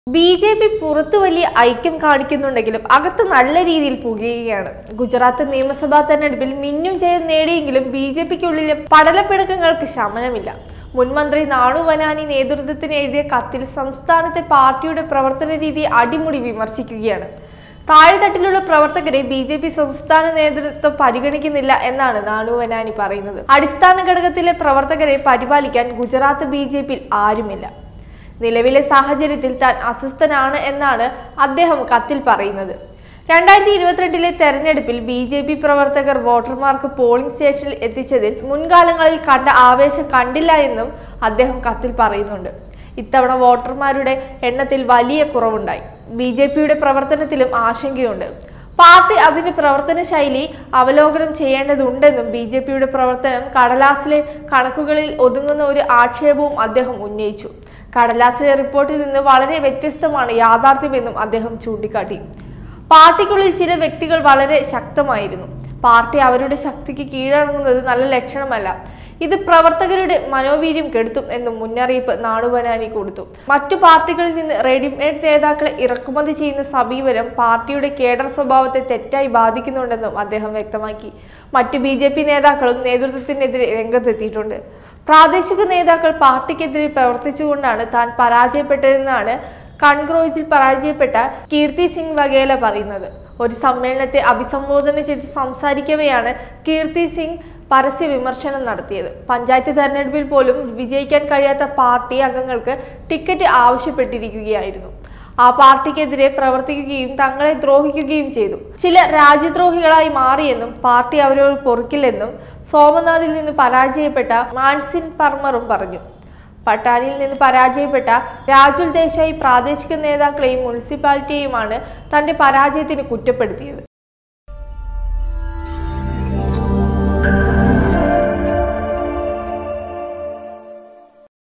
B J P പുറത്ത് വലിയ ഐക്യം കാണിക്കുന്നുണ്ടെങ്കിലും അകത്ത് നല്ല രീതിയിൽ പുകയുകയാണ് ഗുജറാത്ത് നിയമസഭാ തെരഞ്ഞെടുപ്പിൽ മിന്നും ജയം നേടിയെങ്കിലും ബി ജെ പിക്കുള്ളിലെ പടലപ്പിണക്കങ്ങൾക്ക് ശമനമില്ല മുൻമന്ത്രി നാണു വനാനി നേതൃത്വത്തിന് എഴുതിയ കത്തിൽ സംസ്ഥാനത്തെ പാർട്ടിയുടെ പ്രവർത്തന രീതി അടിമുടി വിമർശിക്കുകയാണ് താഴെത്തട്ടിലുള്ള പ്രവർത്തകരെ ബി ജെ പി സംസ്ഥാന നേതൃത്വം പരിഗണിക്കുന്നില്ല എന്നാണ് നാണു വനാനി പറയുന്നത് അടിസ്ഥാന ഘടകത്തിലെ പ്രവർത്തകരെ പരിപാലിക്കാൻ ഗുജറാത്ത് ബി ജെ പിയിൽ ആരുമില്ല നിലവിലെ സാഹചര്യത്തിൽ താൻ അസ്വസ്ഥനാണ് എന്നാണ് അദ്ദേഹം കത്തിൽ പറയുന്നത് രണ്ടായിരത്തി ഇരുപത്തിരണ്ടിലെ തെരഞ്ഞെടുപ്പിൽ ബി ജെ പി പ്രവർത്തകർ വോട്ടർമാർക്ക് പോളിംഗ് സ്റ്റേഷനിൽ എത്തിച്ചതിൽ മുൻകാലങ്ങളിൽ കണ്ട ആവേശം കണ്ടില്ല എന്നും അദ്ദേഹം കത്തിൽ പറയുന്നുണ്ട് ഇത്തവണ വോട്ടർമാരുടെ എണ്ണത്തിൽ വലിയ കുറവുണ്ടായി ബി ജെ പിയുടെ പ്രവർത്തനത്തിലും ആശങ്കയുണ്ട് പാർട്ടി അതിന്റെ പ്രവർത്തന ശൈലി അവലോകനം ചെയ്യേണ്ടതുണ്ടെന്നും ബി ജെ പിയുടെ പ്രവർത്തനം കടലാസിലെ കണക്കുകളിൽ ഒതുങ്ങുന്ന ഒരു ആക്ഷേപവും അദ്ദേഹം ഉന്നയിച്ചു കടലാസിലെ റിപ്പോർട്ടിൽ നിന്ന് വളരെ വ്യത്യസ്തമാണ് യാഥാർത്ഥ്യമെന്നും അദ്ദേഹം ചൂണ്ടിക്കാട്ടി പാർട്ടിക്കുള്ളിൽ ചില വ്യക്തികൾ വളരെ ശക്തമായിരുന്നു പാർട്ടി അവരുടെ ശക്തിക്ക് കീഴടങ്ങുന്നത് നല്ല ലക്ഷണമല്ല ഇത് പ്രവർത്തകരുടെ മനോവീര്യം കെടുത്തും എന്നും മുന്നറിയിപ്പ് നാടുവനാനി കൊടുത്തു മറ്റു പാർട്ടികളിൽ നിന്ന് റെഡിമെയ്ഡ് നേതാക്കളെ ഇറക്കുമതി ചെയ്യുന്ന സമീപനം പാർട്ടിയുടെ കേഡർ സ്വഭാവത്തെ തെറ്റായി ബാധിക്കുന്നുണ്ടെന്നും അദ്ദേഹം വ്യക്തമാക്കി മറ്റു ബി ജെ പി നേതാക്കളും നേതൃത്വത്തിനെതിരെ രംഗത്തെത്തിയിട്ടുണ്ട് പ്രാദേശിക നേതാക്കൾ പാർട്ടിക്കെതിരെ പ്രവർത്തിച്ചുകൊണ്ടാണ് താൻ പരാജയപ്പെട്ടതെന്നാണ് കൺഗ്രോയിച്ചിൽ പരാജയപ്പെട്ട കീർത്തി സിംഗ് വഗേല പറയുന്നത് ഒരു സമ്മേളനത്തെ അഭിസംബോധന ചെയ്ത് സംസാരിക്കവെയാണ് കീർത്തി സിംഗ് പരസ്യ വിമർശനം നടത്തിയത് പഞ്ചായത്ത് തെരഞ്ഞെടുപ്പിൽ പോലും വിജയിക്കാൻ കഴിയാത്ത പാർട്ടി അംഗങ്ങൾക്ക് ടിക്കറ്റ് ആവശ്യപ്പെട്ടിരിക്കുകയായിരുന്നു ആ പാർട്ടിക്കെതിരെ പ്രവർത്തിക്കുകയും തങ്ങളെ ദ്രോഹിക്കുകയും ചെയ്തു ചില രാജ്യദ്രോഹികളായി മാറിയെന്നും പാർട്ടി അവരോട് പൊറുക്കില്ലെന്നും സോമനാഥിൽ നിന്ന് പരാജയപ്പെട്ട മാൻസിൻ പർമറും പറഞ്ഞു പട്ടാനിൽ നിന്ന് പരാജയപ്പെട്ട രാജുൽ ദേശായി പ്രാദേശിക നേതാക്കളെയും മുനിസിപ്പാലിറ്റിയെയുമാണ് തന്റെ പരാജയത്തിന് കുറ്റപ്പെടുത്തിയത്